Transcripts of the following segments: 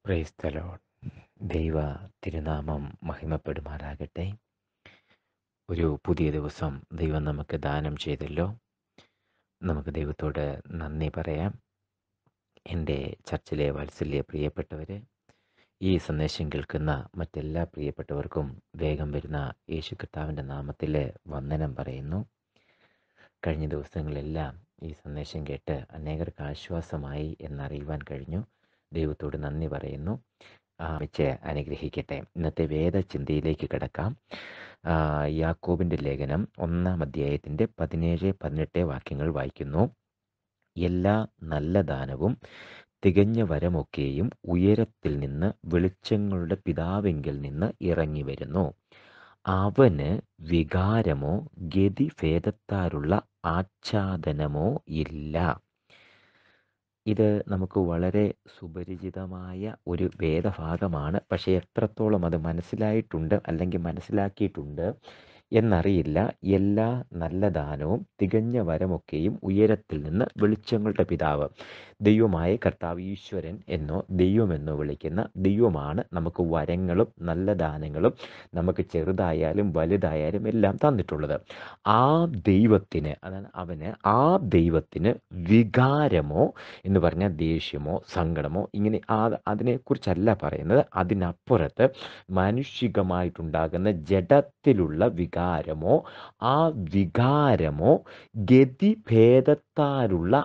praise the load ദൈവ തിരുനാമം മഹിമപ്പെടുമാറാകട്ടെ ഒരു പുതിയ ദിവസം ദൈവം നമുക്ക് ദാനം ചെയ്തല്ലോ നമുക്ക് ദൈവത്തോട് നന്ദി പറയാം എൻ്റെ ചർച്ചിലെ വാത്സല്യ പ്രിയപ്പെട്ടവർ ഈ സന്ദേശം കേൾക്കുന്ന മറ്റെല്ലാ പ്രിയപ്പെട്ടവർക്കും വേഗം വരുന്ന യേശു കർത്താവിൻ്റെ നാമത്തിൽ വന്ദനം പറയുന്നു കഴിഞ്ഞ ദിവസങ്ങളെല്ലാം ഈ സന്ദേശം കേട്ട് അനേകർക്ക് ആശ്വാസമായി എന്നറിയുവാൻ കഴിഞ്ഞു ദൈവത്തോട് നന്ദി പറയുന്നു വെച്ച് അനുഗ്രഹിക്കട്ടെ ഇന്നത്തെ വേദചിന്തയിലേക്ക് കിടക്കാം യാക്കോബിൻ്റെ ലേഖനം ഒന്നാം അധ്യായത്തിൻ്റെ പതിനേഴ് പതിനെട്ട് വാക്യങ്ങൾ വായിക്കുന്നു എല്ലാ നല്ല ദാനവും തികഞ്ഞ വരമൊക്കെയും ഉയരത്തിൽ നിന്ന് വെളിച്ചങ്ങളുടെ പിതാവെങ്കിൽ നിന്ന് ഇറങ്ങി വരുന്നു അവന് വികാരമോ ഗതിഭേദത്താലുള്ള ആച്ഛാദനമോ ഇല്ല ഇത് നമുക്ക് വളരെ സുപരിചിതമായ ഒരു വേദഭാഗമാണ് പക്ഷേ എത്രത്തോളം അത് മനസ്സിലായിട്ടുണ്ട് അല്ലെങ്കിൽ മനസ്സിലാക്കിയിട്ടുണ്ട് എന്നറിയില്ല എല്ലാ നല്ല ദാനവും തികഞ്ഞ വരമൊക്കെയും ഉയരത്തിൽ നിന്ന് വെളിച്ചങ്ങളുടെ പിതാവ് ദൈവമായ കർത്താവ് ഈശ്വരൻ എന്നോ ദൈവമെന്നോ വിളിക്കുന്ന ദൈവമാണ് നമുക്ക് വരങ്ങളും നല്ല ദാനങ്ങളും നമുക്ക് ചെറുതായാലും വലുതായാലും എല്ലാം തന്നിട്ടുള്ളത് ആ ദൈവത്തിന് അതാണ് അവന് ആ ദൈവത്തിന് വികാരമോ എന്ന് പറഞ്ഞാൽ ദേഷ്യമോ സങ്കടമോ ഇങ്ങനെ ആ അതിനെക്കുറിച്ചല്ല പറയുന്നത് അതിനപ്പുറത്ത് മാനുഷികമായിട്ടുണ്ടാകുന്ന ജഡത്തിലുള്ള വികാരമോ ആ വികാരമോ ഗതിഭേദത്താലുള്ള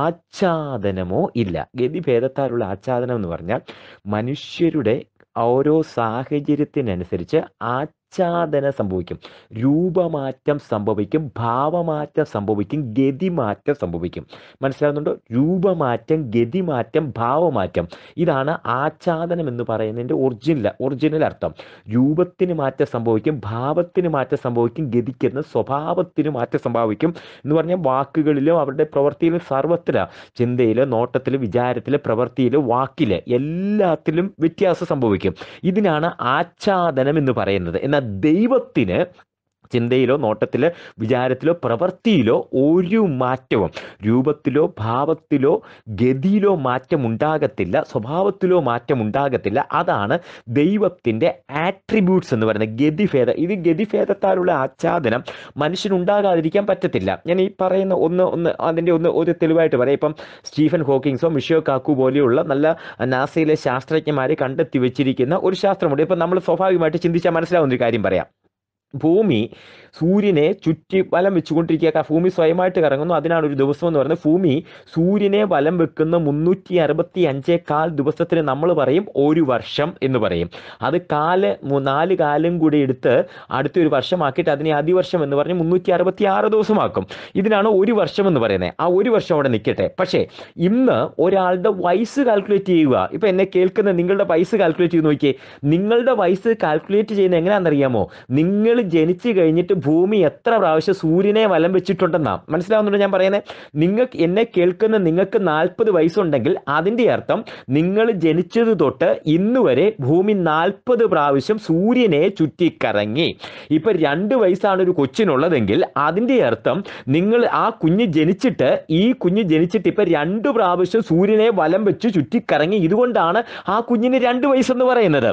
ആച്ഛാദനമോ ഇല്ല ഗതിഭേദത്താലുള്ള ആച്ഛാദനം എന്ന് പറഞ്ഞാൽ മനുഷ്യരുടെ ഓരോ സാഹചര്യത്തിനനുസരിച്ച് ആച്ഛാദനം സംഭവിക്കും രൂപമാറ്റം സംഭവിക്കും ഭാവമാറ്റം സംഭവിക്കും ഗതിമാറ്റം സംഭവിക്കും മനസ്സിലാകുന്നുണ്ടോ രൂപമാറ്റം ഗതിമാറ്റം ഭാവമാറ്റം ഇതാണ് ആച്ഛാദനം എന്ന് പറയുന്നതിൻ്റെ ഒറിജിനൽ ഒറിജിനൽ അർത്ഥം രൂപത്തിന് മാറ്റം സംഭവിക്കും ഭാവത്തിന് മാറ്റം സംഭവിക്കും ഗതിക്കുന്ന സ്വഭാവത്തിന് മാറ്റം സംഭവിക്കും എന്ന് പറഞ്ഞാൽ വാക്കുകളിലും അവരുടെ പ്രവൃത്തിയിലും സർവത്തില ചിന്തയിൽ നോട്ടത്തിൽ വിചാരത്തിൽ പ്രവൃത്തിയിൽ വാക്കിൽ എല്ലാത്തിലും വ്യത്യാസം സംഭവിക്കും ഇതിനാണ് ആച്ഛാദനം എന്ന് പറയുന്നത് എന്നാൽ ദൈവത്തിന് ചിന്തയിലോ നോട്ടത്തിലോ വിചാരത്തിലോ പ്രവൃത്തിയിലോ ഒരു മാറ്റവും രൂപത്തിലോ ഭാവത്തിലോ ഗതിയിലോ മാറ്റം ഉണ്ടാകത്തില്ല സ്വഭാവത്തിലോ മാറ്റം ഉണ്ടാകത്തില്ല അതാണ് ദൈവത്തിൻ്റെ ആട്രിബ്യൂട്ട്സ് എന്ന് പറയുന്നത് ഗതിഭേദം ഇത് ഗതിഭേദത്താലുള്ള ആച്ഛാദനം മനുഷ്യനുണ്ടാകാതിരിക്കാൻ പറ്റത്തില്ല ഞാൻ ഈ പറയുന്ന ഒന്ന് ഒന്ന് അതിൻ്റെ ഒന്ന് ഒരു തെളിവായിട്ട് പറയാം ഇപ്പം സ്റ്റീഫൻ ഹോക്കിങ്സോ മിഷോ കാക്കു പോലെയുള്ള നല്ല നാസയിലെ ശാസ്ത്രജ്ഞന്മാരെ കണ്ടെത്തി വെച്ചിരിക്കുന്ന ഒരു ശാസ്ത്രമുണ്ട് ഇപ്പം നമ്മൾ സ്വാഭാവികമായിട്ട് ചിന്തിച്ചാൽ മനസ്സിലാവുന്ന ഒരു കാര്യം പറയാം ഭൂമി സൂര്യനെ ചുറ്റി വലം വെച്ചുകൊണ്ടിരിക്കുക ഭൂമി സ്വയമായിട്ട് കറങ്ങുന്നു അതിനാണ് ഒരു ദിവസം എന്ന് പറയുന്നത് ഭൂമി സൂര്യനെ വലം വെക്കുന്ന മുന്നൂറ്റി അറുപത്തി അഞ്ചേകാൽ ദിവസത്തിന് നമ്മൾ പറയും ഒരു വർഷം എന്ന് പറയും അത് കാല് നാല് കാലം കൂടി എടുത്ത് അടുത്തൊരു വർഷമാക്കിയിട്ട് അതിനെ അതിവർഷം എന്ന് പറഞ്ഞ് മുന്നൂറ്റി അറുപത്തി ആറ് ദിവസമാക്കും ഇതിനാണ് ഒരു വർഷം എന്ന് പറയുന്നത് ആ ഒരു വർഷം അവിടെ നിൽക്കട്ടെ പക്ഷേ ഇന്ന് ഒരാളുടെ വയസ്സ് കാൽക്കുലേറ്റ് ചെയ്യുക ഇപ്പം എന്നെ കേൾക്കുന്ന നിങ്ങളുടെ വയസ്സ് കാൽക്കുലേറ്റ് ചെയ്ത് നോക്കിയേ നിങ്ങളുടെ വയസ്സ് കാൽക്കുലേറ്റ് ചെയ്യുന്നത് എങ്ങനെയാണെന്നറിയാമോ നിങ്ങൾ ജനിച്ചു കഴിഞ്ഞിട്ട് ഭൂമി എത്ര പ്രാവശ്യം സൂര്യനെ വലം വെച്ചിട്ടുണ്ടെന്നാ മനസ്സിലാവുന്നുണ്ടോ ഞാൻ പറയുന്നത് നിങ്ങൾക്ക് എന്നെ കേൾക്കുന്ന നിങ്ങൾക്ക് നാൽപ്പത് വയസ്സുണ്ടെങ്കിൽ അതിൻ്റെ അർത്ഥം നിങ്ങൾ ജനിച്ചത് തൊട്ട് ഇന്ന് വരെ ഭൂമി നാൽപ്പത് പ്രാവശ്യം സൂര്യനെ ചുറ്റിക്കറങ്ങി ഇപ്പൊ രണ്ട് വയസ്സാണ് ഒരു കൊച്ചിനുള്ളതെങ്കിൽ അതിൻ്റെ അർത്ഥം നിങ്ങൾ ആ കുഞ്ഞ് ജനിച്ചിട്ട് ഈ കുഞ്ഞ് ജനിച്ചിട്ട് ഇപ്പൊ രണ്ട് പ്രാവശ്യം സൂര്യനെ വലം വെച്ച് ചുറ്റിക്കറങ്ങി ഇതുകൊണ്ടാണ് ആ കുഞ്ഞിന് രണ്ട് വയസ്സെന്ന് പറയുന്നത്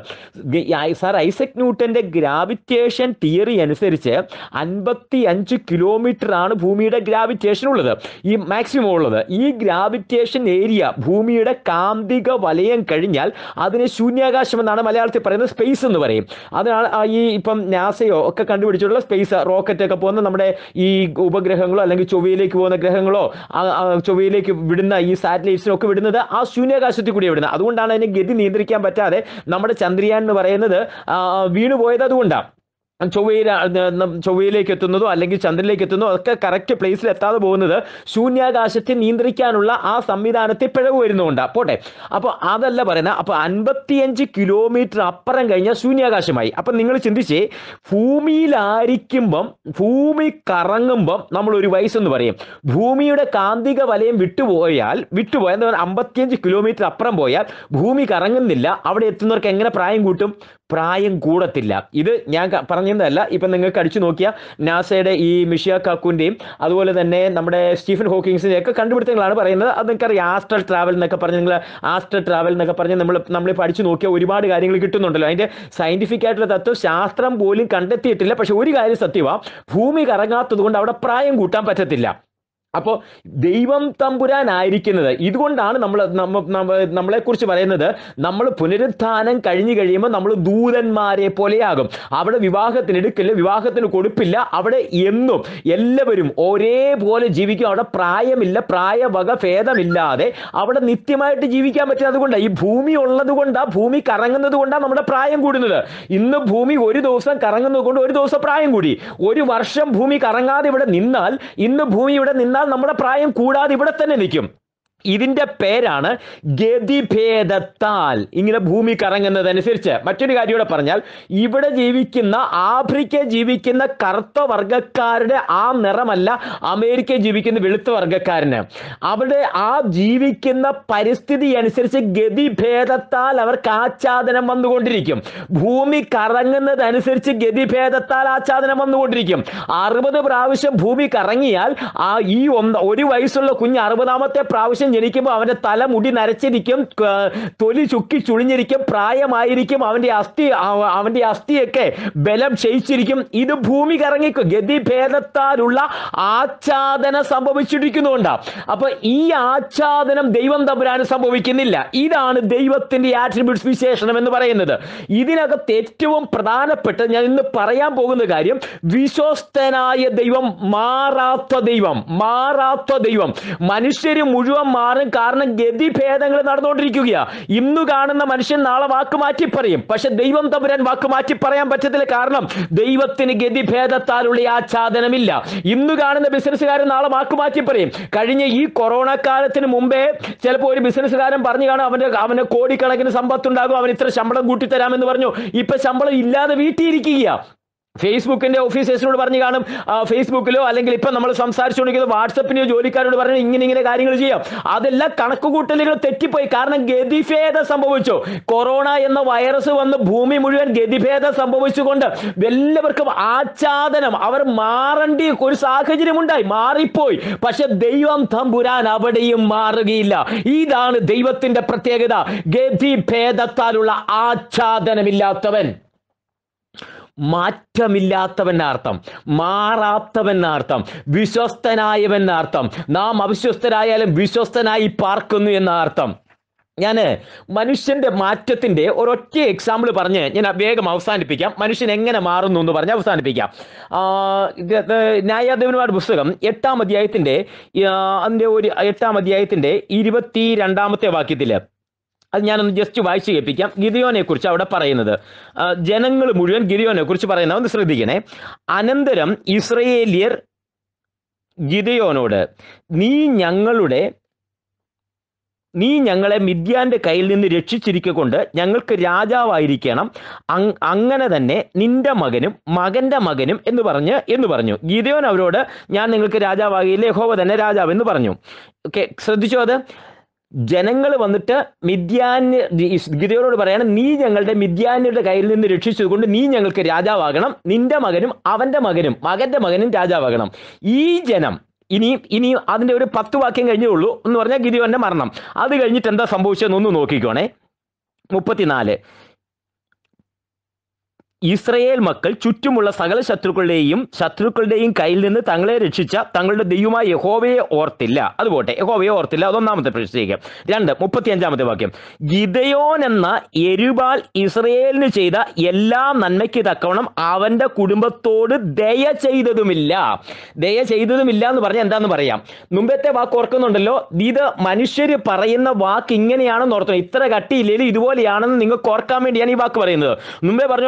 സാർ ഐസക് ന്യൂട്ടന്റെ ഗ്രാവിറ്റേഷൻ തിയറി അനുസരിച്ച് അൻപത്തി അഞ്ച് കിലോമീറ്റർ ആണ് ഭൂമിയുടെ ഗ്രാവിറ്റേഷൻ ഉള്ളത് ഈ മാക്സിമം ഉള്ളത് ഈ ഗ്രാവിറ്റേഷൻ ഏരിയ ഭൂമിയുടെ കാന്തിക വലയം കഴിഞ്ഞാൽ അതിനെ ശൂന്യാകാശം എന്നാണ് മലയാളത്തിൽ പറയുന്നത് സ്പേസ് എന്ന് പറയും അതിനാണ് ഈ ഇപ്പം നാസയോ ഒക്കെ കണ്ടുപിടിച്ചിട്ടുള്ള സ്പേസ് റോക്കറ്റ് ഒക്കെ പോകുന്ന നമ്മുടെ ഈ ഉപഗ്രഹങ്ങളോ അല്ലെങ്കിൽ ചൊവ്വയിലേക്ക് പോകുന്ന ഗ്രഹങ്ങളോ ചൊവ്വയിലേക്ക് വിടുന്ന ഈ സാറ്റലൈറ്റ്സിനൊക്കെ വിടുന്നത് ആ ശൂന്യാകാശത്തിൽ കൂടി വിടുന്നത് അതുകൊണ്ടാണ് അതിനെ ഗതി നിയന്ത്രിക്കാൻ പറ്റാതെ നമ്മുടെ ചന്ദ്രയാൻ എന്ന് പറയുന്നത് വീണു പോയത് അതുകൊണ്ടാണ് ചൊവ്വയിൽ ചൊവ്വയിലേക്ക് എത്തുന്നതോ അല്ലെങ്കിൽ ചന്ദ്രനിലേക്ക് എത്തുന്നതോ അതൊക്കെ കറക്റ്റ് പ്ലേസിൽ എത്താതെ പോകുന്നത് ശൂന്യാകാശത്തെ നിയന്ത്രിക്കാനുള്ള ആ സംവിധാനത്തെ പിഴവ് വരുന്നുകൊണ്ടാണ് പോട്ടെ അപ്പോൾ അതല്ല പറയുന്നത് അപ്പോൾ അൻപത്തിയഞ്ച് കിലോമീറ്റർ അപ്പുറം കഴിഞ്ഞാൽ ശൂന്യാകാശമായി അപ്പം നിങ്ങൾ ചിന്തിച്ചേ ഭൂമിയിലായിരിക്കുമ്പം ഭൂമി കറങ്ങുമ്പം നമ്മൾ ഒരു വയസ്സെന്ന് പറയും ഭൂമിയുടെ കാന്തിക വലയം വിട്ടുപോയാൽ വിട്ടുപോയാൽ എന്താ അമ്പത്തിയഞ്ച് കിലോമീറ്റർ അപ്പുറം പോയാൽ ഭൂമി കറങ്ങുന്നില്ല അവിടെ എത്തുന്നവർക്ക് എങ്ങനെ പ്രായം കൂട്ടും പ്രായം കൂടത്തില്ല ഇത് ഞാൻ ക- പറഞ്ഞതല്ല ഇപ്പം നിങ്ങൾക്ക് അടിച്ചു നോക്കിയാൽ നാസയുടെ ഈ മിഷിയ കാക്കുവിൻ്റെയും അതുപോലെ തന്നെ നമ്മുടെ സ്റ്റീഫൻ ഹോക്കിങ്സിൻ്റെ ഒക്കെ കണ്ടുപിടുത്തങ്ങളാണ് പറയുന്നത് അത് നിങ്ങൾക്കറിയാം ആസ്ട്രൽ ട്രാവൽ എന്നൊക്കെ പറഞ്ഞ് നിങ്ങൾ ആസ്ട്രൽ ട്രാവൽ എന്നൊക്കെ പറഞ്ഞ് നമ്മൾ നമ്മൾ പഠിച്ചു നോക്കിയാൽ ഒരുപാട് കാര്യങ്ങൾ കിട്ടുന്നുണ്ടല്ലോ അതിൻ്റെ സയൻറ്റിഫിക് ആയിട്ടുള്ള തത്വം ശാസ്ത്രം പോലും കണ്ടെത്തിയിട്ടില്ല പക്ഷെ ഒരു കാര്യം സത്യമാണ് ഭൂമി കറങ്ങാത്തത് കൊണ്ട് അവിടെ പ്രായം കൂട്ടാൻ പറ്റത്തില്ല അപ്പോൾ ദൈവം തമ്പുരാനായിരിക്കുന്നത് ഇതുകൊണ്ടാണ് നമ്മൾ നമ്മളെ കുറിച്ച് പറയുന്നത് നമ്മൾ പുനരുത്ഥാനം കഴിഞ്ഞു കഴിയുമ്പോൾ നമ്മൾ ദൂതന്മാരെ പോലെയാകും അവിടെ വിവാഹത്തിന് എടുക്കില്ല വിവാഹത്തിന് കൊടുപ്പില്ല അവിടെ എന്നും എല്ലാവരും ഒരേപോലെ ജീവിക്കും അവിടെ പ്രായമില്ല പ്രായവക ഭേദമില്ലാതെ അവിടെ നിത്യമായിട്ട് ജീവിക്കാൻ പറ്റും അതുകൊണ്ടാണ് ഈ ഭൂമി ഉള്ളത് കൊണ്ടാണ് ഭൂമി കറങ്ങുന്നത് കൊണ്ടാണ് നമ്മുടെ പ്രായം കൂടുന്നത് ഇന്ന് ഭൂമി ഒരു ദിവസം കറങ്ങുന്നത് കൊണ്ട് ഒരു ദിവസം പ്രായം കൂടി ഒരു വർഷം ഭൂമി കറങ്ങാതെ ഇവിടെ നിന്നാൽ ഇന്ന് ഭൂമി ഇവിടെ നിന്നാൽ നമ്മുടെ പ്രായം കൂടാതെ ഇവിടെ തന്നെ നിൽക്കും ഇതിന്റെ പേരാണ് ഗതിഭേദത്താൽ ഇങ്ങനെ ഭൂമി കറങ്ങുന്നതനുസരിച്ച് മറ്റൊരു കാര്യം കൂടെ പറഞ്ഞാൽ ഇവിടെ ജീവിക്കുന്ന ആഫ്രിക്ക ജീവിക്കുന്ന കറുത്ത വർഗക്കാരുടെ ആ നിറമല്ല അമേരിക്ക ജീവിക്കുന്ന വെളുത്ത വർഗക്കാരന് അവിടെ ആ ജീവിക്കുന്ന പരിസ്ഥിതി അനുസരിച്ച് ഗതിഭേദത്താൽ അവർക്ക് ആച്ഛാദനം വന്നുകൊണ്ടിരിക്കും ഭൂമി കറങ്ങുന്നതനുസരിച്ച് ഗതിഭേദത്താൽ ആച്ഛാദനം വന്നുകൊണ്ടിരിക്കും അറുപത് പ്രാവശ്യം ഭൂമി കറങ്ങിയാൽ ആ ഈ ഒന്ന് ഒരു വയസ്സുള്ള കുഞ്ഞ് അറുപതാമത്തെ പ്രാവശ്യം ജനിക്കുമ്പോൾ അവന്റെ തല മുടി നരച്ചിരിക്കും ക- തൊലി ചുക്കി ചുളിഞ്ഞിരിക്കും പ്രായമായിരിക്കും അവന്റെ അസ്ഥി അവ- അവന്റെ അസ്ഥിയൊക്കെ ബലം ക്ഷയിച്ചിരിക്കും ഇത് ഭൂമി കറങ്ങിക്കും ഗതിഭേദത്താലുള്ള ആച്ഛാദനം സംഭവിച്ചിരിക്കുന്നുണ്ടാ അപ്പൊ ഈ ആച്ഛാദനം ദൈവം തമ്പുരാന് സംഭവിക്കുന്നില്ല ഇതാണ് ദൈവത്തിന്റെ ആട്രിബ്യൂട്ട്സ് വിശേഷണം എന്ന് പറയുന്നത് ഇതിനകത്ത് ഏറ്റവും പ്രധാനപ്പെട്ട ഞാൻ ഇന്ന് പറയാൻ പോകുന്ന കാര്യം വിശ്വസ്തനായ ദൈവം മാറാത്ത ദൈവം മാറാത്ത ദൈവം മനുഷ്യര് മുഴുവൻ മാറും കാരണം ഗതിഭേദങ്ങൾ നടന്നുകൊണ്ടിരിക്കുകയാ ഇന്ന് കാണുന്ന മനുഷ്യൻ നാളെ വാക്ക് മാറ്റി പറയും പക്ഷെ ദൈവം തമ്പുരാൻ വാക്ക് മാറ്റി പറയാൻ പറ്റത്തില്ല കാരണം ദൈവത്തിന് ഗതിഭേദത്താലുള്ള ആച്ഛാദനമില്ല ഇന്ന് കാണുന്ന ബിസിനസ്സുകാരൻ നാളെ വാക്ക് മാറ്റി പറയും കഴിഞ്ഞ ഈ കൊറോണ കാലത്തിന് മുമ്പേ ചിലപ്പോൾ ഒരു ബിസിനസ്സുകാരൻ പറഞ്ഞു കാണും അവന്റെ അവന് കോടിക്കണക്കിന് സമ്പത്തുണ്ടാകും അവൻ ഇത്ര ശമ്പളം കൂട്ടിത്തരാമെന്ന് പറഞ്ഞു ഇപ്പൊ ശമ്പളം ഇല്ലാതെ വീട്ടിയിരിക്കുകയാ ഫേസ്ബുക്കിന്റെ ഓഫീസേഴ്സിനോട് പറഞ്ഞു കാണും ആ, ഫേസ്ബുക്കിലോ അല്ലെങ്കിൽ ഇപ്പൊ നമ്മൾ സംസാരിച്ചുകൊണ്ടിരിക്കുന്ന വാട്സപ്പിനെയോ ജോലിക്കാരോട് പറഞ്ഞു ഇങ്ങനെ ഇങ്ങനെ കാര്യങ്ങൾ ചെയ്യാം അതെല്ലാം കണക്കുകൂട്ടലുകൾ തെറ്റിപ്പോയി കാരണം ഗതിഭേദം സംഭവിച്ചു കൊറോണ എന്ന വൈറസ് വന്ന് ഭൂമി മുഴുവൻ ഗതിഭേദം സംഭവിച്ചുകൊണ്ട് എല്ലാവർക്കും ആച്ഛാദനം അവർ മാറേണ്ട ഒരു സാഹചര്യം ഉണ്ടായി മാറിപ്പോയി പക്ഷെ ദൈവം തമ്പുരാൻ അവിടെയും മാറുകയില്ല ഇതാണ് ദൈവത്തിന്റെ പ്രത്യേകത ഗതിഭേദത്താലുള്ള ആച്ഛാദനമില്ലാത്തവൻ മാറ്റമില്ലാത്തവൻ അർത്ഥം മാറാത്തവൻ അർത്ഥം വിശ്വസ്തനായവൻ അർത്ഥം നാം അവിശ്വസ്തരായാലും വിശ്വസ്തനായി പാർക്കുന്നു എന്ന അർത്ഥം ഞാൻ മനുഷ്യന്റെ മാറ്റത്തിന്റെ ഒരൊറ്റ എക്സാമ്പിൾ പറഞ്ഞ് ഞാൻ വേഗം അവസാനിപ്പിക്കാം മനുഷ്യൻ എങ്ങനെ മാറുന്നു എന്ന് പറഞ്ഞ് അവസാനിപ്പിക്കാം ആ, ഇത് ഇത് ന്യായാധിപന്മാരുടെ പുസ്തകം എട്ടാം അധ്യായത്തിന്റെ ആ, അതിന്റെ ഒരു എട്ടാം അധ്യായത്തിന്റെ ഇരുപത്തി രണ്ടാമത്തെ വാക്യത്തില് അത് ഞാനൊന്ന് ജസ്റ്റ് വായിച്ചു കേൾപ്പിക്കാം ഗിരിയോനെ കുറിച്ച് അവിടെ പറയുന്നത് ജനങ്ങൾ മുഴുവൻ ഗിരിയോനെ കുറിച്ച് പറയുന്നത് ഒന്ന് ശ്രദ്ധിക്കണേ അനന്തരം ഇസ്രയേലിയർ ഗിദയോനോട് നീ ഞങ്ങളുടെ നീ ഞങ്ങളെ മിദ്യാന്റെ കയ്യിൽ നിന്ന് രക്ഷിച്ചിരിക്കൊണ്ട് ഞങ്ങൾക്ക് രാജാവായിരിക്കണം അങ്- അങ്ങനെ തന്നെ നിന്റെ മകനും മകന്റെ മകനും എന്ന് പറഞ്ഞ് എന്ന് പറഞ്ഞു ഗിദയോൻ അവരോട് ഞാൻ നിങ്ങൾക്ക് രാജാവാകിയില്ല യഹോവ തന്നെ രാജാവ് എന്ന് പറഞ്ഞു ഓക്കെ ശ്രദ്ധിച്ചോ അത് ജനങ്ങൾ വന്നിട്ട് മിദ്യാന് ഗിരിയോട് പറയാണ് നീ ഞങ്ങളുടെ മിദ്യാനിയുടെ കയ്യിൽ നിന്ന് രക്ഷിച്ചതുകൊണ്ട് നീ ഞങ്ങൾക്ക് രാജാവാകണം നിന്റെ മകനും അവന്റെ മകനും മകന്റെ മകനും രാജാവാകണം ഈ ജനം ഇനി ഇനി അതിന്റെ ഒരു പത്ത് വാക്യം കഴിഞ്ഞേ ഉള്ളൂ എന്ന് പറഞ്ഞാൽ ഗിരിയോന്റെ മരണം അത് കഴിഞ്ഞിട്ട് എന്താ സംഭവിച്ചതെന്ന് ഒന്ന് നോക്കിക്കോണേ മുപ്പത്തിനാല് ഇസ്രയേൽ മക്കൾ ചുറ്റുമുള്ള സകല ശത്രുക്കളുടെയും ശത്രുക്കളുടെയും കയ്യിൽ നിന്ന് തങ്ങളെ രക്ഷിച്ച തങ്ങളുടെ ദൈവമായ യഹോവയെ ഓർത്തില്ല അതുപോട്ടെ യഹോവയെ ഓർത്തില്ല അതൊന്നാമത്തെ പ്രശ്നം രണ്ട് മുപ്പത്തി അഞ്ചാമത്തെ വാക്യം ഗിദയോൻ എന്ന എരുബാൽ ഇസ്രയേലിന് ചെയ്ത എല്ലാ നന്മയ്ക്ക് തക്കവണ്ണം അവന്റെ കുടുംബത്തോട് ദയ ചെയ്തതുമില്ല ദയ ചെയ്തതുമില്ല എന്ന് പറഞ്ഞാൽ എന്താന്ന് പറയാം മുമ്പത്തെ വാക്ക് ഓർക്കുന്നുണ്ടല്ലോ ഇത് മനുഷ്യര് പറയുന്ന വാക്ക് ഇങ്ങനെയാണെന്ന് ഓർത്തണം ഇത്ര കട്ടിയില്ലെങ്കിൽ ഇതുപോലെയാണെന്ന് നിങ്ങൾക്ക് ഓർക്കാൻ വേണ്ടിയാണ് ഈ വാക്ക് പറയുന്നത് മുമ്പേ പറഞ്ഞു ഓർക്കണല്ലോ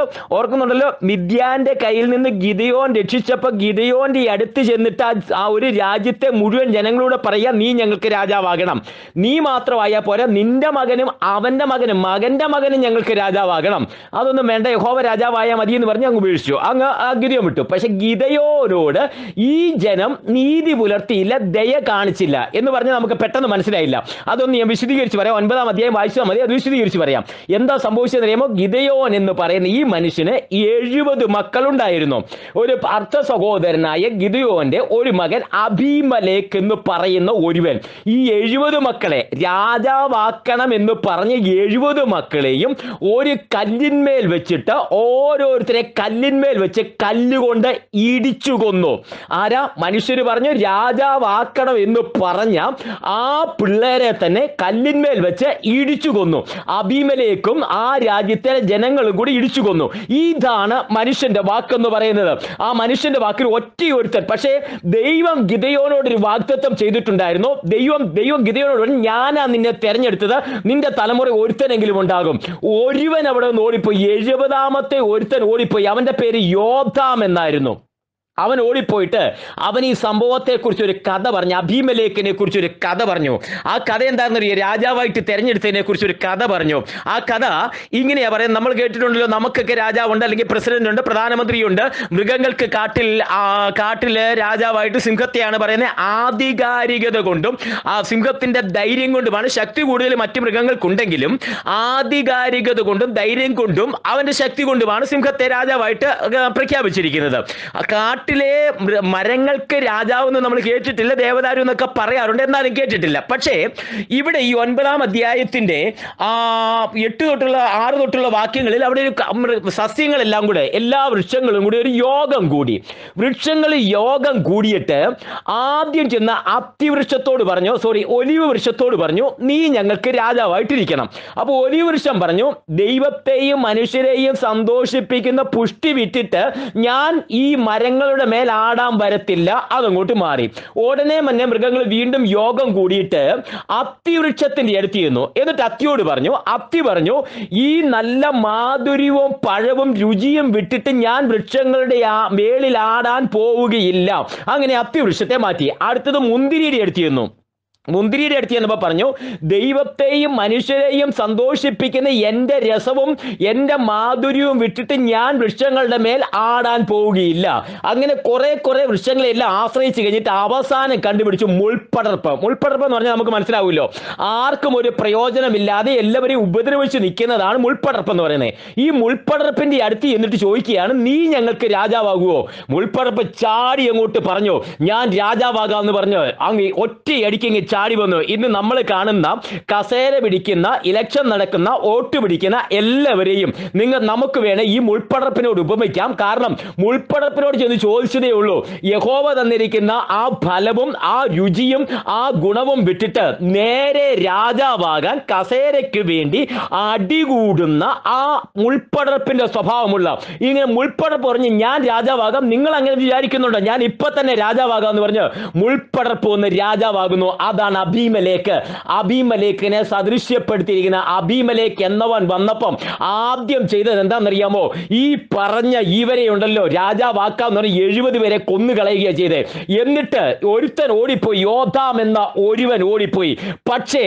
ഓർക്കുന്നുണ്ടല്ലോ മിദ്യാന്റെ കയ്യിൽ നിന്ന് ഗിതയോൻ രക്ഷിച്ചപ്പോൾ ഗിതയോന്റെ അടുത്ത് ചെന്നിട്ട് ആ- ആ ഒരു രാജ്യത്തെ മുഴുവൻ ജനങ്ങളോട് പറയാ നീ ഞങ്ങൾക്ക് രാജാവാകണം നീ മാത്രമായാൽ പോരാ നിന്റെ മകനും അവന്റെ മകനും മകന്റെ മകനും ഞങ്ങൾക്ക് രാജാവാകണം അതൊന്നും വേണ്ട യഹോവ രാജാവായാൽ മതി എന്ന് പറഞ്ഞ് അങ്ങ് വീഴ്ചു അങ്ങ് ആ ഗിതയോൻ വിട്ടു പക്ഷെ ഗിതയോനോട് ഈ ജനം നീതി പുലർത്തിയില്ല ദയ കാണിച്ചില്ല എന്ന് പറഞ്ഞാൽ നമുക്ക് പെട്ടെന്ന് മനസ്സിലായില്ല അതൊന്ന് ഞാൻ വിശദീകരിച്ച് പറയാം ഒൻപതാം അധ്യായം വായിച്ചാൽ മതി അത് വിശദീകരിച്ച് പറയാം എന്താ സംഭവിച്ചതെന്ന് അറിയുമ്പോൾ ഗിതയോൻ എന്ന് പറയുന്ന ഈ മനുഷ്യന് എഴുപത് മക്കളുണ്ടായിരുന്നു ഒരു അർത്ഥ സഹോദരനായ ഗിതയോന്റെ ഒരു മകൻ അബീമലേക്ക് എന്ന് പറയുന്ന ഒരുവൻ ഈ എഴുപത് മക്കളെ രാജാവാക്കണം എന്ന് പറഞ്ഞ എഴുപത് മക്കളെയും ഒരു കല്ലിന്മേൽ വെച്ചിട്ട് ഓരോരുത്തരെ കല്ലിന്മേൽ വെച്ച് കല്ലുകൊണ്ട് ഇടിച്ചു കൊന്നു ആരാ മനുഷ്യർ പറഞ്ഞു രാജാവാക്കണം എന്ന് പറഞ്ഞ ആ പിള്ളേരെ തന്നെ കല്ലിന്മേൽ വെച്ച് ഇടിച്ചു കൊന്നു അബീമലേക്കും ആ രാജ്യത്തെ ജനങ്ങളും കൂടി ഇടിച്ചു കൊന്നു ഇതാണ് മനുഷ്യന്റെ വാക്കെന്ന് പറയുന്നത് ആ മനുഷ്യന്റെ വാക്കിൽ ഒറ്റയൊരുത്തൻ പക്ഷേ ദൈവം ഗിതയോനോട് ഒരു വാഗ്ദത്വം ചെയ്തിട്ടുണ്ടായിരുന്നു ദൈവം ദൈവം ഗിതയോനോട് പറഞ്ഞു, ഞാനാ നിന്നെ തെരഞ്ഞെടുത്തത് നിന്റെ തലമുറ ഒരുത്തനെങ്കിലും ഉണ്ടാകും ഒരുവൻ അവിടെ നിന്ന് ഓടിപ്പോയി എഴുപതാമത്തെ ഒരുത്തൻ ഓടിപ്പോയി അവന്റെ പേര് യോധാം എന്നായിരുന്നു അവൻ ഓടിപ്പോയിട്ട് അവൻ ഈ സംഭവത്തെക്കുറിച്ച് ഒരു കഥ പറഞ്ഞു അഭിമലേഖിനെ കുറിച്ച് ഒരു കഥ പറഞ്ഞു ആ കഥ എന്താണെന്ന് അറിയാം രാജാവായിട്ട് തെരഞ്ഞെടുത്തതിനെ കുറിച്ച് ഒരു കഥ പറഞ്ഞു ആ കഥ ഇങ്ങനെയാ പറയുന്നത് നമ്മൾ കേട്ടിട്ടുണ്ടല്ലോ നമുക്കൊക്കെ രാജാവുണ്ട് അല്ലെങ്കിൽ പ്രസിഡന്റ് ഉണ്ട് പ്രധാനമന്ത്രിയുണ്ട് മൃഗങ്ങൾക്ക് കാട്ടിൽ ആ, കാട്ടില് രാജാവായിട്ട് സിംഹത്തെയാണ് പറയുന്നത് ആധികാരികത കൊണ്ടും ആ സിംഹത്തിന്റെ ധൈര്യം കൊണ്ടുമാണ് ശക്തി കൂടുതൽ മറ്റു മൃഗങ്ങൾക്കുണ്ടെങ്കിലും ആധികാരികത കൊണ്ടും ധൈര്യം കൊണ്ടും അവന്റെ ശക്തി കൊണ്ടുമാണ് സിംഹത്തെ രാജാവായിട്ട് ആ, പ്രഖ്യാപിച്ചിരിക്കുന്നത് ആ കാട്ടിലെ മൃ- മരങ്ങൾക്ക് രാജാവ് എന്ന് നമ്മൾ കേട്ടിട്ടില്ല ദേവദാരു എന്നൊക്കെ പറയാറുണ്ട് എന്നാലും കേട്ടിട്ടില്ല പക്ഷേ ഇവിടെ ഈ ഒൻപതാം അധ്യായത്തിന്റെ ആ എട്ട് തൊട്ടുള്ള ആറ് തൊട്ടുള്ള വാക്യങ്ങളിൽ അവിടെ ഒരു ക- മൃ- സസ്യങ്ങളെല്ലാം കൂടെ എല്ലാ വൃക്ഷങ്ങളും കൂടി ഒരു യോഗം കൂടി വൃക്ഷങ്ങൾ യോഗം കൂടിയിട്ട് ആദ്യം ചെന്ന അത്തിവൃക്ഷത്തോട് പറഞ്ഞു സോറി ഒലിവ് വൃക്ഷത്തോട് പറഞ്ഞു നീ ഞങ്ങൾക്ക് രാജാവായിട്ടിരിക്കണം അപ്പോൾ ഒലിവ് വൃക്ഷം പറഞ്ഞു ദൈവത്തെയും മനുഷ്യരെയും സന്തോഷിപ്പിക്കുന്ന പുഷ്ടി വിറ്റിട്ട് ഞാൻ ഈ മരങ്ങളുടെ മേൽ ആടാൻ വരത്തില്ല അതങ്ങോട്ട് മാറി ഉടനെ തന്നെ മൃഗങ്ങൾ വീണ്ടും യോഗം കൂടിയിട്ട് അത്തിവൃക്ഷത്തിന്റെ അടുത്ത് ചെന്നു എന്നിട്ട് അത്തിയോട് പറഞ്ഞു അത്തി പറഞ്ഞു ഈ നല്ല മാധുര്യവും പഴവും രുചിയും വിട്ടിട്ട് ഞാൻ വൃക്ഷങ്ങളുടെ ആ മേളിൽ ആടാൻ പോവുകയില്ല അങ്ങനെ അത്തിവൃക്ഷത്തെ മാറ്റി അടുത്തത് മുന്തിരിയുടെ അടുത്ത് ചെന്നു മുന്തിരിയുടെ അടുത്ത് ചെന്നപ്പോൾ പറഞ്ഞു ദൈവത്തെയും മനുഷ്യരെയും സന്തോഷിപ്പിക്കുന്ന എൻ്റെ രസവും എൻ്റെ മാധുര്യവും വിട്ടിട്ട് ഞാൻ വൃക്ഷങ്ങളുടെ മേൽ ആടാൻ പോവുകയില്ല അങ്ങനെ കുറെ കുറെ വൃക്ഷങ്ങളെല്ലാം ആശ്രയിച്ച് കഴിഞ്ഞിട്ട് അവസാനം കണ്ടുപിടിച്ചു മുൾപ്പടർപ്പ് മുൾപ്പടർപ്പ് എന്ന് പറഞ്ഞാൽ നമുക്ക് മനസ്സിലാവുമല്ലോ ആർക്കും ഒരു പ്രയോജനമില്ലാതെ എല്ലാവരെയും ഉപദ്രവിച്ച് നിൽക്കുന്നതാണ് മുൾപ്പടർപ്പ് എന്ന് പറയുന്നത് ഈ മുൾപ്പടർപ്പിന്റെ അടുത്ത് എന്നിട്ട് ചോദിക്കുകയാണ് നീ ഞങ്ങൾക്ക് രാജാവാകുമോ മുൾപ്പടർപ്പ് ചാടി അങ്ങോട്ട് പറഞ്ഞു ഞാൻ രാജാവാകാന്ന് പറഞ്ഞു അങ്ങ് ഒറ്റയടിക്കങ്ങ് ചാടി വന്നു ഇന്ന് നമ്മൾ കാണുന്ന കസേര പിടിക്കുന്ന ഇലക്ഷൻ നടക്കുന്ന വോട്ട് പിടിക്കുന്ന എല്ലാവരെയും നിങ്ങൾ നമുക്ക് വേണേ ഈ മുൾപ്പടർപ്പിനോട് ഉപമിക്കാം കാരണം മുൾപ്പടർപ്പിനോട് ചെന്ന് ചോദിച്ചതേ ഉള്ളൂ യഹോവ തന്നിരിക്കുന്ന ആ ഫലവും ആ രുചിയും ആ ഗുണവും വിട്ടിട്ട് നേരെ രാജാവാകാൻ കസേരയ്ക്ക് വേണ്ടി അടികൂടുന്ന ആ മുൾപ്പടർപ്പിന്റെ സ്വഭാവമുള്ള ഇങ്ങനെ മുൾപ്പടർപ്പ് പറഞ്ഞ് ഞാൻ രാജാവാകാം നിങ്ങൾ അങ്ങനെ വിചാരിക്കുന്നുണ്ടോ ഞാൻ ഇപ്പൊ തന്നെ രാജാവാകാം എന്ന് പറഞ്ഞ് മുൾപ്പടർപ്പ് ഒന്ന് രാജാവാകുന്നു അതാണ് അബീമലേക്ക് അബീമലേക്കിനെ സദൃശ്യപ്പെടുത്തിയിരിക്കുന്ന അബീമലേക്ക് എന്നവൻ വന്നപ്പം ആദ്യം ചെയ്തത് എന്താണെന്നറിയാമോ ഈ പറഞ്ഞ ഇവരെ ഉണ്ടല്ലോ രാജാവാക്കാന്ന് പറഞ്ഞ് എഴുപത് പേരെ കൊന്നുകളയുകയാണ് ചെയ്തത് എന്നിട്ട് ഒരുത്തൻ ഓടിപ്പോയി യോധാം എന്ന ഒരുവൻ ഓടിപ്പോയി പക്ഷേ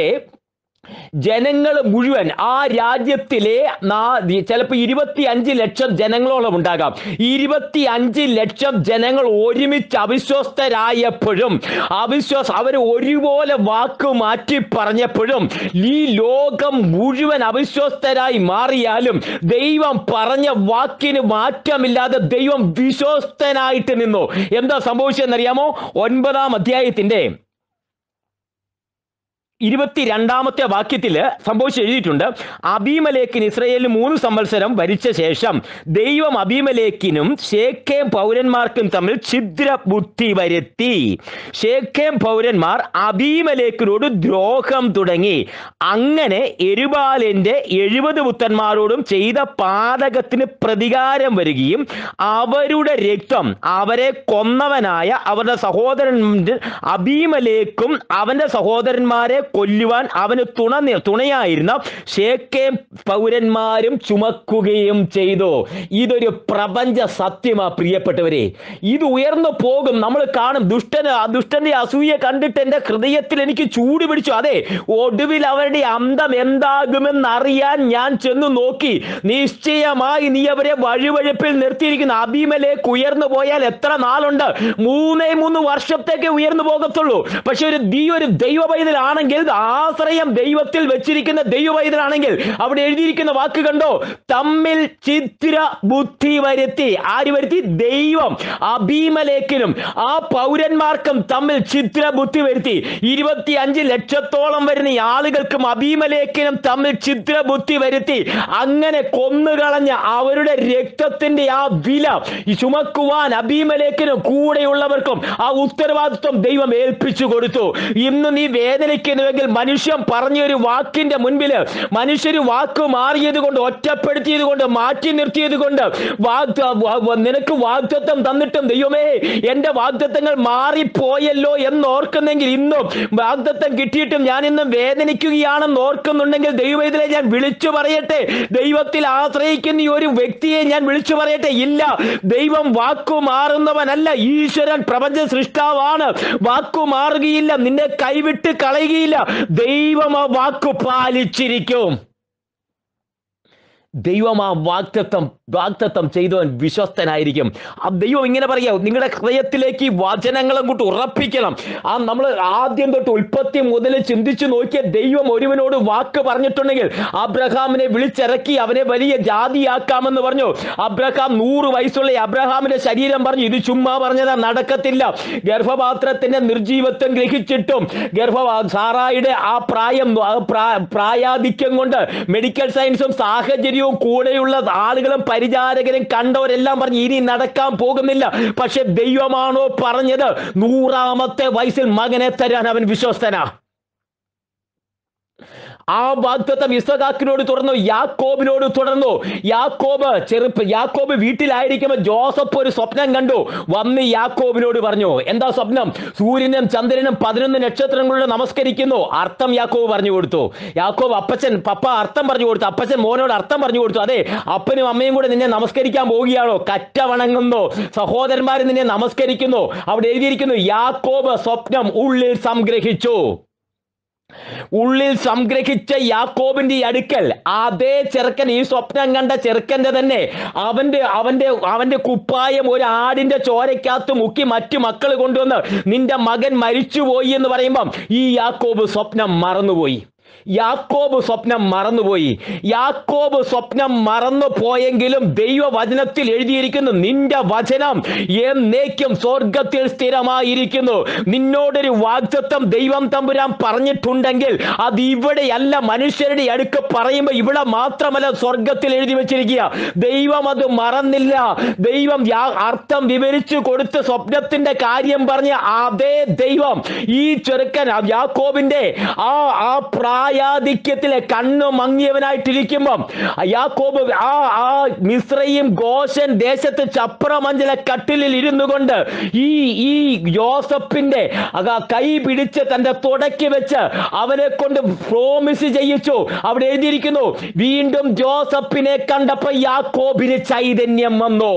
ജനങ്ങൾ മുഴുവൻ ആ രാജ്യത്തിലെ ചിലപ്പോൾ ഇരുപത്തി അഞ്ച് ലക്ഷം ജനങ്ങളോളം ഉണ്ടാകാം ഇരുപത്തി അഞ്ച് ലക്ഷം ജനങ്ങൾ ഒരുമിച്ച് അവിശ്വസ്തരായപ്പോഴും അവിശ്വാസ അവർ ഒരുപോലെ വാക്ക് മാറ്റി പറഞ്ഞപ്പോഴും ഈ ലോകം മുഴുവൻ അവിശ്വസ്തരായി മാറിയാലും ദൈവം പറഞ്ഞ വാക്കിന് മാറ്റമില്ലാതെ ദൈവം വിശ്വസ്തനായിട്ട് നിന്നു എന്താ സംഭവിച്ചതെന്നറിയാമോ ഒൻപതാം അധ്യായത്തിന്റെ ഇരുപത്തിരണ്ടാമത്തെ വാക്യത്തിൽ സംഭവിച്ച് എഴുതിയിട്ടുണ്ട് അബീമലേക്കിന് ഇസ്രയേലിന് മൂന്ന് സംവത്സരം ഭരിച്ച ശേഷം ദൈവം അബീമലേക്കിനും ഷേഖേം പൗരന്മാർക്കും തമ്മിൽ ഛിദ്ര ബുദ്ധി വരുത്തി ഷേഖേം പൗരന്മാർ അബീമലേക്കിനോട് ദ്രോഹം തുടങ്ങി അങ്ങനെ എരുബാലിന്റെ എഴുപത് പുത്രന്മാരോടും ചെയ്ത പാതകത്തിന് പ്രതികാരം വരികയും അവരുടെ രക്തം അവരെ കൊന്നവനായ അവരുടെ സഹോദരൻ അബീമലേക്കും അവന്റെ സഹോദരന്മാരെ കൊല്ലുവാൻ അവന് തുണ തുണയായിരുന്ന ഷേക്കേം പൗരന്മാരും ചുമക്കുകയും ചെയ്തു ഇതൊരു പ്രപഞ്ച സത്യമാ പ്രിയപ്പെട്ടവരെ ഇത് ഉയർന്നു പോകും നമ്മൾ കാണും ദുഷ്ടന് ആ ദുഷ്ടന്റെ അസൂയ കണ്ടിട്ട് എൻ്റെ ഹൃദയത്തിൽ എനിക്ക് ചൂട് പിടിച്ചു അതെ ഒടുവിൽ അവരുടെ അന്തം എന്താകുമെന്ന് അറിയാൻ ഞാൻ ചെന്ന് നോക്കി നിശ്ചയമായി നീ അവരെ വഴിവഴുപ്പിൽ നിർത്തിയിരിക്കുന്ന അഭിമലേക്ക് ഉയർന്നു പോയാൽ എത്ര നാളുണ്ട് മൂന്നേ മൂന്ന് വർഷത്തേക്ക് ഉയർന്നു പോകത്തുള്ളൂ പക്ഷെ ഒരു ദീ ഒരു ദൈവ പൈതലാണെങ്കിൽ ആശ്രയം ദൈവത്തിൽ വെച്ചിരിക്കുന്ന ദൈവ പൈതലാണെങ്കിൽ അവിടെ എഴുതിയിരിക്കുന്ന വാക്ക് കണ്ടോ തമ്മിൽ ചിത്ര ബുദ്ധി വരുത്തി ആര് വരുത്തി ദൈവം അഭീമലേക്കിനും ആ പൗരന്മാർക്കും തമ്മിൽ ചിത്ര ബുദ്ധി വരുത്തി ഇരുപത്തി അഞ്ച് ലക്ഷത്തോളം വരുന്ന ഈ ആളുകൾക്കും അഭീമലേക്കിനും തമ്മിൽ ചിത്ര ബുദ്ധി വരുത്തി അങ്ങനെ കൊന്നുകളഞ്ഞ അവരുടെ രക്തത്തിന്റെ ആ വില ഈ ചുമക്കുവാൻ അഭീമലേക്കിനും കൂടെയുള്ളവർക്കും ആ ഉത്തരവാദിത്വം ദൈവം ഏൽപ്പിച്ചു കൊടുത്തു ഇന്ന് നീ വേദനിക്കുന്നുവെങ്കിൽ മനുഷ്യൻ പറഞ്ഞ ഒരു വാക്കിന്റെ മുൻപിൽ മനുഷ്യർ വാക്ക് മാറിയത് കൊണ്ട് ഒറ്റപ്പെടുത്തിയത് കൊണ്ട് മാറ്റി നിർത്തിയത് കൊണ്ട് വാഗ്ദ വ- വ- നിനക്ക് വാഗ്ദത്വം തന്നിട്ടും ദൈവമേ എന്റെ വാഗ്ദത്തങ്ങൾ മാറിപ്പോയല്ലോ എന്ന് ഓർക്കുന്നെങ്കിൽ ഇന്നും വാഗ്ദത്തം കിട്ടിയിട്ടും ഞാൻ ഇന്നും വേദനിക്കുകയാണെന്ന് ഓർക്കുന്നുണ്ടെങ്കിൽ ദൈവത്തിലെ ഞാൻ വിളിച്ചു പറയട്ടെ ദൈവത്തിൽ ആശ്രയിക്കുന്ന ഈ ഒരു വ്യക്തിയെ ഞാൻ വിളിച്ചു പറയട്ടെ ഇല്ല ദൈവം വാക്കു മാറുന്നവനല്ല ഈശ്വരൻ പ്രപഞ്ച സൃഷ്ടാവാണ് വാക്കു മാറുകയില്ല നിന്നെ കൈവിട്ട് കളയുകയില്ല ദൈവം ആ വാക്കു പാലിച്ചിരിക്കും ദൈവം ആ വാക്തത്വം വാക്തത്വം ചെയ്തവൻ വിശ്വസ്തനായിരിക്കും ആ ദൈവം ഇങ്ങനെ പറയാ നിങ്ങളുടെ ഹൃദയത്തിലേക്ക് ഈ വചനങ്ങളും കൂട്ട് ഉറപ്പിക്കണം ആ നമ്മൾ ആദ്യം തൊട്ട് ഉൽപ്പത്തി മുതൽ ചിന്തിച്ചു നോക്കിയ ദൈവം ഒരുവനോട് വാക്ക് പറഞ്ഞിട്ടുണ്ടെങ്കിൽ അബ്രഹാമിനെ വിളിച്ചിറക്കി അവനെ വലിയ ജാതിയാക്കാമെന്ന് പറഞ്ഞു അബ്രഹാം നൂറ് വയസ്സുള്ള ഈ അബ്രഹാമിന്റെ ശരീരം പറഞ്ഞു ഇത് ചുമ്മാ പറഞ്ഞതാ നടക്കത്തില്ല ഗർഭപാത്രത്തിന്റെ നിർജീവത്വം ഗ്രഹിച്ചിട്ടും ഗർഭ സാറായുടെ ആ പ്രായം ആ പ്രാ- പ്രായാധിക്യം കൊണ്ട് മെഡിക്കൽ സയൻസും സാഹചര്യവും കൂടെയുള്ള ആളുകളും പരിചാരകരും കണ്ടവരെല്ലാം പറഞ്ഞു ഇനി നടക്കാൻ പോകുന്നില്ല പക്ഷെ ദൈവമാണോ പറഞ്ഞത് നൂറാമത്തെ വയസ്സിൽ മകനെ തരാൻ അവൻ വിശ്വസ്തനാ ആ വാഗ്ദത്തം ഇസഹാക്കിനോട് തുടർന്നു യാക്കോബിനോട് തുടർന്നു യാക്കോബ് ചെറുപ്പ് യാക്കോബ് വീട്ടിലായിരിക്കുമ്പോൾ ജോസഫ് ഒരു സ്വപ്നം കണ്ടു വന്ന് യാക്കോബിനോട് പറഞ്ഞു എന്താ സ്വപ്നം സൂര്യനും ചന്ദ്രനും പതിനൊന്ന് നക്ഷത്രങ്ങളോട് നമസ്കരിക്കുന്നു അർത്ഥം യാക്കോബ് പറഞ്ഞു കൊടുത്തു യാക്കോബ് അപ്പച്ചൻ പപ്പ അർത്ഥം പറഞ്ഞു കൊടുത്തു അപ്പച്ചൻ മോനോട് അർത്ഥം പറഞ്ഞു കൊടുത്തു അതെ അപ്പനും അമ്മയും കൂടെ നിന്നെ നമസ്കരിക്കാൻ പോവുകയാണോ കറ്റ വണങ്ങുന്നു സഹോദരന്മാർ നിന്നെ നമസ്കരിക്കുന്നു അവിടെ എഴുതിയിരിക്കുന്നു യാക്കോബ് സ്വപ്നം ഉള്ളിൽ സംഗ്രഹിച്ചു ഉള്ളിൽ സംഗ്രഹിച്ച യാക്കോബിന്റെ ഈ അടുക്കൽ അതേ ചെറുക്കൻ ഈ സ്വപ്നം കണ്ട ചെറുക്കന്റെ തന്നെ അവന്റെ അവന്റെ അവന്റെ കുപ്പായം ഒരു ആടിന്റെ ചോരക്കകത്ത് മുക്കി മറ്റു മക്കൾ കൊണ്ടുവന്ന് നിന്റെ മകൻ മരിച്ചുപോയി എന്ന് പറയുമ്പം ഈ യാക്കോബ് സ്വപ്നം മറന്നുപോയി യാക്കോബ് സ്വപ്നം മറന്നുപോയി യാക്കോബ് സ്വപ്നം മറന്നു പോയെങ്കിലും ദൈവവചനത്തിൽ എഴുതിയിരിക്കുന്നു നിന്റെ വചനം എന്നേക്കും സ്വർഗത്തിൽ സ്ഥിരമായിരിക്കുന്നു നിന്നോടൊരു വാഗ്ദത്വം ദൈവം തമ്പുരാൻ പറഞ്ഞിട്ടുണ്ടെങ്കിൽ അത് ഇവിടെയല്ല മനുഷ്യരുടെ അടുക്ക് പറയുമ്പോൾ ഇവിടെ മാത്രമല്ല സ്വർഗത്തിൽ എഴുതി വെച്ചിരിക്കുക ദൈവം അത് മറന്നില്ല ദൈവം യാ- അർത്ഥം വിവരിച്ചു കൊടുത്ത് സ്വപ്നത്തിന്റെ കാര്യം പറഞ്ഞ അതേ ദൈവം ഈ ചെറുക്കൻ ആ യാക്കോബിന്റെ ആ ആ പ്രായാധിക്യത്തിലെ കണ്ണു മങ്ങിയവനായിട്ടിരിക്കുമ്പം ആ യാക്കോബ് ആ ആ മിശ്രയും ഗോശൻ ദേശത്ത് ചപ്രമഞ്ചല കട്ടിലിൽ ഇരുന്നു കൊണ്ട് ഈ ഈ യോസഫിന്റെ അക- കൈ പിടിച്ച് തന്റെ തുടക്കി വെച്ച് അവനെ കൊണ്ട് പ്രോമിസ് ചെയ്യിച്ചു അവിടെ എഴുതിയിരിക്കുന്നു വീണ്ടും ജോസഫിനെ കണ്ടപ്പോ യാക്കോബിന് ചൈതന്യം വന്നു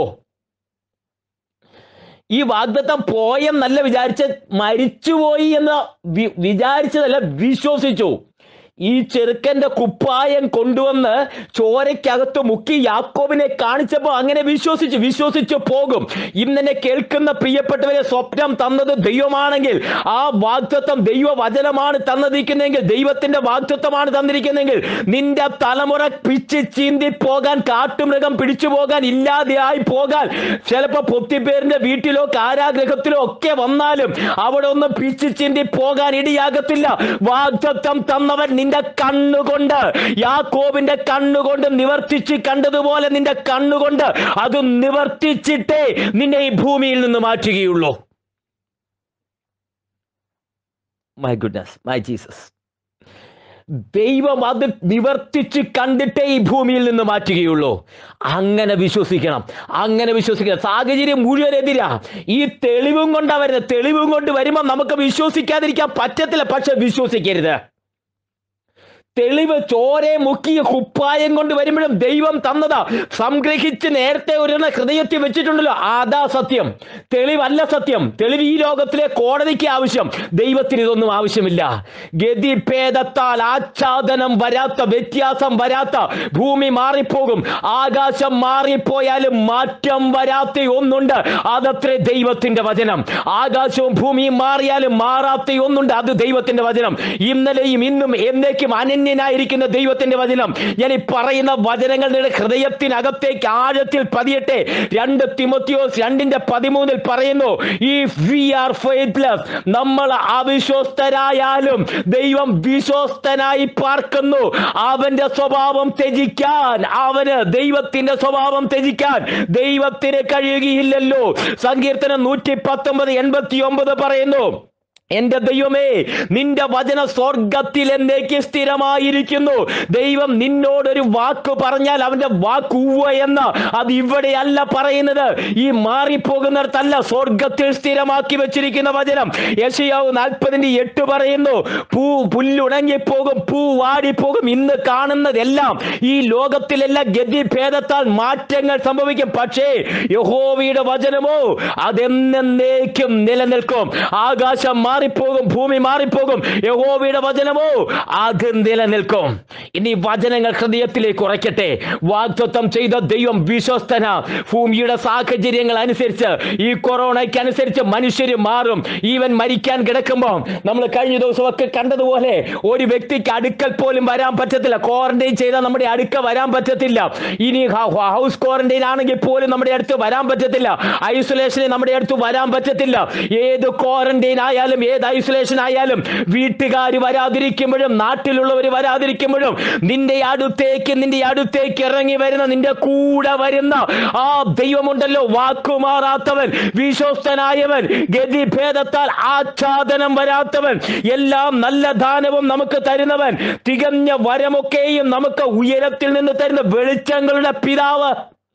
ഈ വാഗ്ദത്തം പോയെന്നല്ല വിചാരിച്ച മരിച്ചുപോയി എന്ന് വി- വിചാരിച്ചതല്ല വിശ്വസിച്ചു ഈ ചെറുക്കന്റെ കുപ്പായം കൊണ്ടുവന്ന് ചോരയ്ക്കകത്ത് മുക്കി യാക്കോബിനെ കാണിച്ചപ്പോൾ അങ്ങനെ വിശ്വസിച്ചു വിശ്വസിച്ചു പോകും ഇന്നെന്നെ കേൾക്കുന്ന പ്രിയപ്പെട്ടവരെ സ്വപ്നം തന്നത് ദൈവമാണെങ്കിൽ ആ വാഗ്ദത്വം ദൈവവചനമാണ് തന്നിരിക്കുന്നതെങ്കിൽ ദൈവത്തിന്റെ വാഗ്ദത്വമാണ് തന്നിരിക്കുന്നതെങ്കിൽ നിന്റെ തലമുറ പിച്ച് ചീന്തി പോകാൻ കാട്ടുമൃഗം പിടിച്ചു പോകാൻ ഇല്ലാതെയായി പോകാൻ ചിലപ്പോ പൊത്തിപ്പേരിന്റെ വീട്ടിലോ കാരാഗ്രഹത്തിലോ ഒക്കെ വന്നാലും അവിടെ ഒന്നും പിച്ച് ചീന്തി പോകാൻ ഇടിയാകത്തില്ല വാഗ്ദത്വം തന്നവൻ നിന്റെ കണ്ണുകൊണ്ട് യാക്കോബിന്റെ കണ്ണുകൊണ്ട് നിവർത്തിച്ച് കണ്ടതുപോലെ നിന്റെ കണ്ണുകൊണ്ട് അത് നിവർത്തിച്ചിട്ടേ നിന്നെ ഈ ഭൂമിയിൽ നിന്ന് മാറ്റുകയുള്ളൂ മൈ ഗുഡ്നസ് മൈ ജീസസ് ദൈവം അത് നിവർത്തിച്ച് കണ്ടിട്ടേ ഈ ഭൂമിയിൽ നിന്ന് മാറ്റുകയുള്ളൂ അങ്ങനെ വിശ്വസിക്കണം അങ്ങനെ വിശ്വസിക്കണം സാഹചര്യം മുഴുവൻ എതിരാ ഈ തെളിവും കൊണ്ടാ വരുന്നത് തെളിവും കൊണ്ട് വരുമ്പോൾ നമുക്ക് വിശ്വസിക്കാതിരിക്കാൻ പറ്റത്തില്ല പക്ഷെ വിശ്വസിക്കരുത് തെളിവ് ചോരെ മുക്കിയ കുപ്പായം കൊണ്ട് വരുമ്പോഴും ദൈവം തന്നതാ സംഗ്രഹിച്ച് നേരത്തെ ഒരെണ്ണ ഹൃദയത്തിൽ വെച്ചിട്ടുണ്ടല്ലോ അതാ സത്യം തെളിവല്ല സത്യം തെളിവ് ഈ ലോകത്തിലെ കോടതിക്ക് ആവശ്യം ദൈവത്തിന് ഇതൊന്നും ആവശ്യമില്ല ഗതിഭേദത്താൽ ആച്ഛാദനം വരാത്ത വ്യത്യാസം വരാത്ത ഭൂമി മാറിപ്പോകും ആകാശം മാറിപ്പോയാലും മാറ്റം വരാത്ത ഒന്നുണ്ട് അതത്രേ ദൈവത്തിന്റെ വചനം ആകാശവും ഭൂമിയും മാറിയാലും മാറാത്ത ഒന്നുണ്ട് അത് ദൈവത്തിന്റെ വചനം ഇന്നലെയും ഇന്നും എന്നേക്കും അനന്യനായിരിക്കുന്ന ദൈവത്തിന്റെ വചനം ഞാൻ ഈ പറയുന്ന വചനങ്ങൾ നിങ്ങളുടെ ഹൃദയത്തിനകത്തേക്ക് ആഴത്തിൽ പതിയട്ടെ രണ്ട് തിമോത്തിയോസ് രണ്ടിന്റെ പതിമൂന്നിൽ പറയുന്നു ഈ വി ആർ ഫെയ്ത്ത്ലെസ് നമ്മൾ അവിശ്വസ്തരായാലും ദൈവം വിശ്വസ്തനായി പാർക്കുന്നു അവന്റെ സ്വഭാവം ത്യജിക്കാൻ അവന് ദൈവത്തിന്റെ സ്വഭാവം ത്യജിക്കാൻ ദൈവത്തിന് കഴിയുകയില്ലല്ലോ സങ്കീർത്തനം നൂറ്റി പത്തൊമ്പത് എൺപത്തി ഒമ്പത് പറയുന്നു എന്റെ ദൈവമേ നിന്റെ വചന സ്വർഗത്തിൽ എന്നേക്ക് സ്ഥിരമായിരിക്കുന്നു ദൈവം നിന്നോടൊരു വാക്ക് പറഞ്ഞാൽ അവന്റെ വാക്ക് ഉവ്വ എന്ന് അത് ഇവിടെയല്ല പറയുന്നത് ഈ മാറിപ്പോകുന്നിടത്തല്ല സ്വർഗത്തിൽ സ്ഥിരമാക്കി വെച്ചിരിക്കുന്ന വചനം യശയാവ് നാൽപ്പതിന്റെ എട്ട് പറയുന്നു പൂ പുല്ലുണങ്ങിപ്പോകും പൂ വാടിപ്പോകും ഇന്ന് കാണുന്നതെല്ലാം ഈ ലോകത്തിലെല്ലാം ഗതിഭേദത്താൽ മാറ്റങ്ങൾ സംഭവിക്കും പക്ഷേ യഹോവയുടെ വചനമോ അതെന്നേക്കും നിലനിൽക്കും ആകാശം മാറിപ്പോകും ഭൂമി മാറിപ്പോകും യഹോവയുടെ വചനമോ അത് നിലനിൽക്കും ഇനി വചനങ്ങൾ ഹൃദയത്തിലേക്ക് ഉറയ്ക്കട്ടെ വാഗ്ദത്വം ചെയ്ത ദൈവം വിശ്വസ്തന ഭൂമിയുടെ സാഹചര്യങ്ങൾ അനുസരിച്ച് ഈ കൊറോണയ്ക്ക് അനുസരിച്ച് മനുഷ്യർ മാറും ഈവൻ മരിക്കാൻ കിടക്കുമ്പോൾ നമ്മൾ കഴിഞ്ഞ ദിവസമൊക്കെ കണ്ടതുപോലെ ഒരു വ്യക്തിക്ക് അടുക്കൽ പോലും വരാൻ പറ്റത്തില്ല ക്വാറന്റൈൻ ചെയ്താൽ നമ്മുടെ അടുക്ക വരാൻ പറ്റത്തില്ല ഇനി ഹൗസ് ക്വാറന്റൈൻ ആണെങ്കിൽ പോലും നമ്മുടെ അടുത്ത് വരാൻ പറ്റത്തില്ല ഐസൊലേഷനിൽ നമ്മുടെ അടുത്ത് വരാൻ പറ്റത്തില്ല ഏത് ക്വാറന്റൈൻ ആയാലും ഏത് ഐസൊലേഷൻ ആയാലും വീട്ടുകാർ വരാതിരിക്കുമ്പോഴും നാട്ടിലുള്ളവർ വരാതിരിക്കുമ്പോഴും നിന്റെ അടുത്തേക്ക് നിന്റെ അടുത്തേക്ക് ഇറങ്ങി വരുന്ന നിന്റെ കൂടെ വരുന്ന ആ ദൈവമുണ്ടല്ലോ വാക്കുമാറാത്തവൻ വിശ്വസ്തനായവൻ ഗതിഭേദത്താൽ ആച്ഛാദനം വരാത്തവൻ എല്ലാം നല്ല ദാനവും നമുക്ക് തരുന്നവൻ തികഞ്ഞ വരമൊക്കെയും നമുക്ക് ഉയരത്തിൽ നിന്ന് തരുന്ന വെളിച്ചങ്ങളുടെ പിതാവ്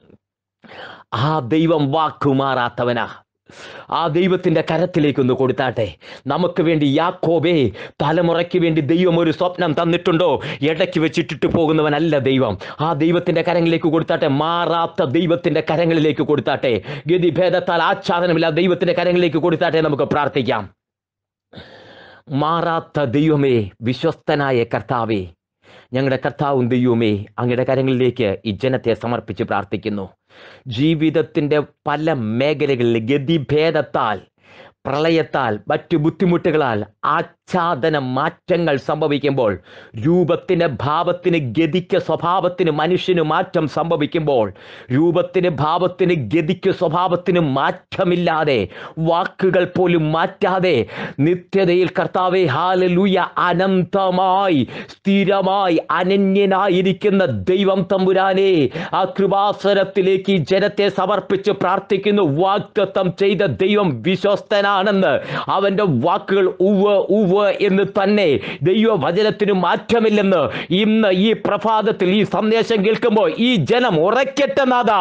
ആ ദൈവം വാക്കുമാറാത്തവനാ ആ ദൈവത്തിന്റെ കരത്തിലേക്ക് ഒന്ന് കൊടുത്താട്ടെ നമുക്ക് വേണ്ടി യാക്കോബേ തലമുറയ്ക്ക് വേണ്ടി ദൈവം ഒരു സ്വപ്നം തന്നിട്ടുണ്ടോ ഇടയ്ക്ക് വെച്ചിട്ടിട്ട് പോകുന്നവനല്ല ദൈവം ആ ദൈവത്തിന്റെ കരങ്ങളിലേക്ക് കൊടുത്താട്ടെ മാറാത്ത ദൈവത്തിന്റെ കരങ്ങളിലേക്ക് കൊടുത്താട്ടെ ഗതിഭേദത്താൽ ആച്ഛാദനമില്ല ദൈവത്തിന്റെ കരങ്ങളിലേക്ക് കൊടുത്താട്ടെ നമുക്ക് പ്രാർത്ഥിക്കാം മാറാത്ത ദൈവമേ വിശ്വസ്തനായ കർത്താവേ ഞങ്ങളുടെ കർത്താവും ദൈവമേ അങ്ങയുടെ കരങ്ങളിലേക്ക് ഈ ജനത്തെ സമർപ്പിച്ച് പ്രാർത്ഥിക്കുന്നു ജീവിതത്തിൻ്റെ പല മേഖലകളിൽ ഗതിഭേദത്താൽ പ്രളയത്താൽ മറ്റു ബുദ്ധിമുട്ടുകളാൽ ആച്ഛാദന മാറ്റങ്ങൾ സംഭവിക്കുമ്പോൾ രൂപത്തിന് ഭാവത്തിന് ഗതിക്ക് സ്വഭാവത്തിന് മനുഷ്യന് മാറ്റം സംഭവിക്കുമ്പോൾ രൂപത്തിന് ഭാവത്തിന് ഗതിക്ക് സ്വഭാവത്തിന് മാറ്റമില്ലാതെ വാക്കുകൾ പോലും മാറ്റാതെ നിത്യതയിൽ കർത്താവെ ഹാലലൂയ അനന്തമായി സ്ഥിരമായി അനന്യനായിരിക്കുന്ന ദൈവം തമ്പുരാനെ ആ കൃപാസനത്തിലേക്ക് ഈ ജനത്തെ സമർപ്പിച്ച് പ്രാർത്ഥിക്കുന്നു വാഗ്ദത്തം ചെയ്ത ദൈവം വിശ്വസ്തനാണെന്ന് അവന്റെ വാക്കുകൾ ഉവ് ഉവ് എന്ന് തന്നെ ദൈവവചനത്തിന് മാറ്റമില്ലെന്ന് ഇന്ന് ഈ പ്രഭാതത്തിൽ ഈ സന്ദേശം കേൾക്കുമ്പോൾ ഈ ജനം ഉറക്കട്ടെ നാഥ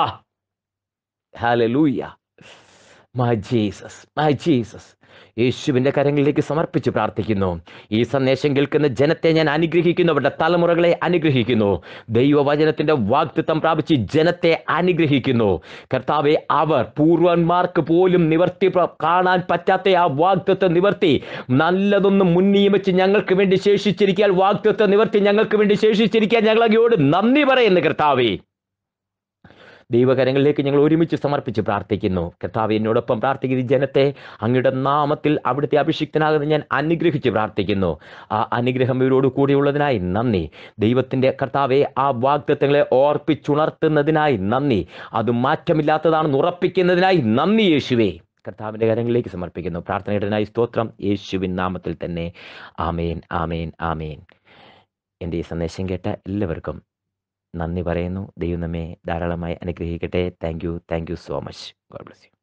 hallelujah my Jesus my Jesus യേശുവിൻ്റെ കരങ്ങളിലേക്ക് സമർപ്പിച്ച് പ്രാർത്ഥിക്കുന്നു ഈ സന്ദേശം കേൾക്കുന്ന ജനത്തെ ഞാൻ അനുഗ്രഹിക്കുന്നു അവരുടെ തലമുറകളെ അനുഗ്രഹിക്കുന്നു ദൈവവചനത്തിൻ്റെ വാഗ്ദത്വം പ്രാപിച്ച് ജനത്തെ അനുഗ്രഹിക്കുന്നു കർത്താവെ അവർ പൂർവന്മാർക്ക് പോലും നിവർത്തി പ്ര- കാണാൻ പറ്റാത്ത ആ വാഗ്ദത്വം നിവർത്തി നല്ലതൊന്നും മുന്നിയും വെച്ച് ഞങ്ങൾക്ക് വേണ്ടി ശേഷിച്ചിരിക്കാൻ വാഗ്ദത്വം നിവർത്തി ഞങ്ങൾക്ക് വേണ്ടി ശേഷിച്ചിരിക്കാൻ ഞങ്ങൾ അങ്ങയോട് നന്ദി പറയുന്നു കർത്താവേ ദൈവകരങ്ങളിലേക്ക് ഞങ്ങൾ ഒരുമിച്ച് സമർപ്പിച്ച് പ്രാർത്ഥിക്കുന്നു കർത്താവ് എന്നോടൊപ്പം പ്രാർത്ഥിക്കുന്ന ഈ ജനത്തെ അങ്ങയുടെ നാമത്തിൽ അവിടുത്തെ അഭിഷിക്തനാകുന്ന ഞാൻ അനുഗ്രഹിച്ച് പ്രാർത്ഥിക്കുന്നു ആ അനുഗ്രഹം ഇവരോട് കൂടിയുള്ളതിനായി നന്ദി ദൈവത്തിൻ്റെ കർത്താവെ ആ വാഗ്ദത്തങ്ങളെ ഓർപ്പിച്ചുണർത്തുന്നതിനായി നന്ദി അത് മാറ്റമില്ലാത്തതാണെന്ന് ഉറപ്പിക്കുന്നതിനായി നന്ദി യേശുവേ കർത്താവിൻ്റെ കരങ്ങളിലേക്ക് സമർപ്പിക്കുന്നു പ്രാർത്ഥനയുടനായി സ്തോത്രം യേശുവിൻ നാമത്തിൽ തന്നെ ആമേൻ ആമേൻ ആമേൻ എൻ്റെ ഈ സന്ദേശം കേട്ട എല്ലാവർക്കും നന്ദി പറയുന്നു ദൈവം നമ്മെ ധാരാളമായി അനുഗ്രഹിക്കട്ടെ thank you thank you so much God bless U